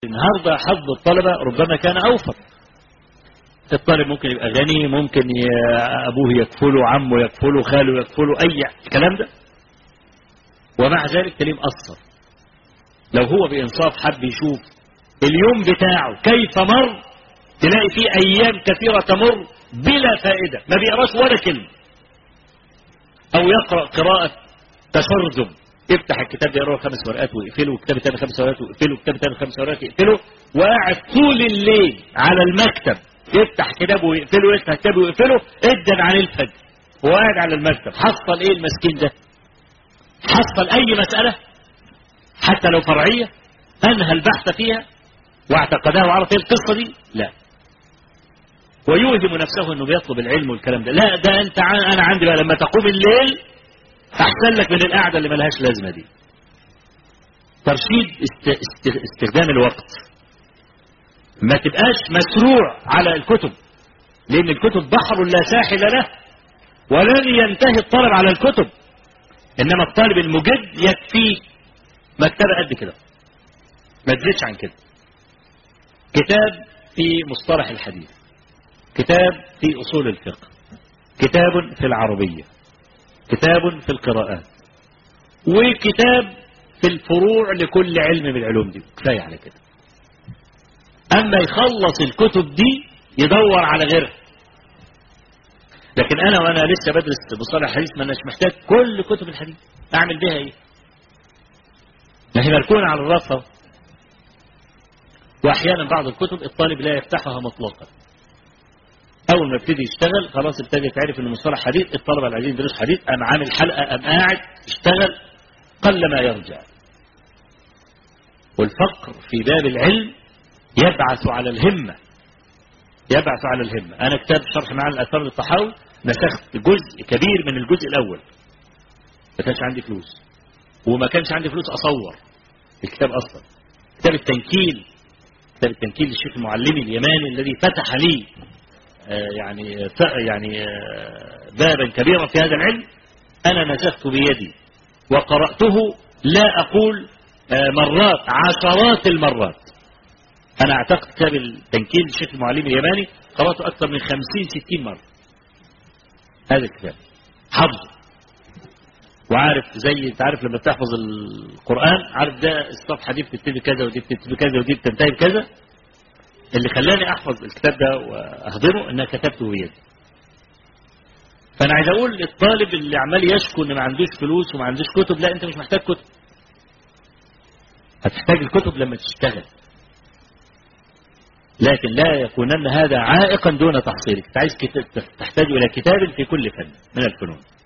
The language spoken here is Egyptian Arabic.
النهاردة حظ الطلبة ربما كان أوفر الطالب ممكن يبقى غني ممكن أبوه يكفله عمه يكفله خاله يكفله أي الكلام ده ومع ذلك تلاقيه مقصر لو هو بإنصاف حب يشوف اليوم بتاعه كيف مر تلاقي فيه أيام كثيرة تمر بلا فائدة ما بيقراش ولا كلمة أو يقرأ قراءة تشرذم يفتح الكتاب يقرأ خمس ورقات ويقفله وكتاب تاني خمس ورقات ويقفله وكتاب تاني خمس ورقات يقفله وقاعد طول الليل على المكتب يفتح كتاب ويقفله يفتح كتاب ويقفله ادن عن الفجر وقاعد على المكتب حصل ايه المسكين ده حصل اي مسألة حتى لو فرعية انهى البحث فيها واعتقدها وعرف ايه القصة دي لا ويوهم نفسه انه بيطلب العلم والكلام ده لا ده انت انا عندي بقى لما تقوم الليل احسن لك من القعدة اللي ملهاش لازمة دي ترشيد است... است... استخدام الوقت ما تبقاش مسروع على الكتب لان الكتب بحر لا ساحل له ولن ينتهي الطالب على الكتب انما الطالب المجد يكفيه مكتبة قد كده ما تزيدش عن كده كتاب في مصطلح الحديث كتاب في أصول الفقه كتاب في العربية كتاب في القراءات وكتاب في الفروع لكل علم من العلوم دي كفاية على كده أما يخلص الكتب دي يدور على غيرها لكن أنا وأنا لسه بدرس مصطلح الحديث ما أناش محتاج كل كتب الحديث أعمل بها إيه ما هي مركونة على الرف وأحيانا بعض الكتب الطالب لا يفتحها مطلقا أول ما ابتدي يشتغل خلاص ابتدي تعرف إنه مصطلح حديث الطلبة العايزين يدرسوا حديث أم عامل حلقة أم قاعد اشتغل قل ما يرجع والفقر في باب العلم يبعث على الهمة يبعث على الهمة أنا كتاب شرح معاني الأثار للطحاوي نسخت جزء كبير من الجزء الأول ما كانش عندي فلوس وما كانش عندي فلوس أصور الكتاب أصلا كتاب التنكيل كتاب التنكيل للشيخ المعلمي اليماني الذي فتح لي آه يعني يعني آه بابا كبيرا في هذا العلم أنا نسخت بيدي وقرأته لا أقول آه مرات عشرات المرات أنا أعتقد كتاب التنكيل للشيخ المعلم اليماني قرأته أكثر من خمسين ستين مرة هذا الكتاب حفظه وعارف زي انت عارف لما بتحفظ القرآن عارف ده الصفحة دي بتبتدي كذا ودي بتبتدي كذا ودي بتنتهي بكذا اللي خلاني احفظ الكتاب ده واهضمه ان كتبته بيدي فانا عايز اقول للطالب اللي عمال يشكو ان ما عندوش فلوس وما عندوش كتب لا انت مش محتاج كتب هتحتاج الكتب لما تشتغل لكن لا يكونن هذا عائقا دون تحصيلك انت عايز تحتاج الى كتاب في كل فن من الفنون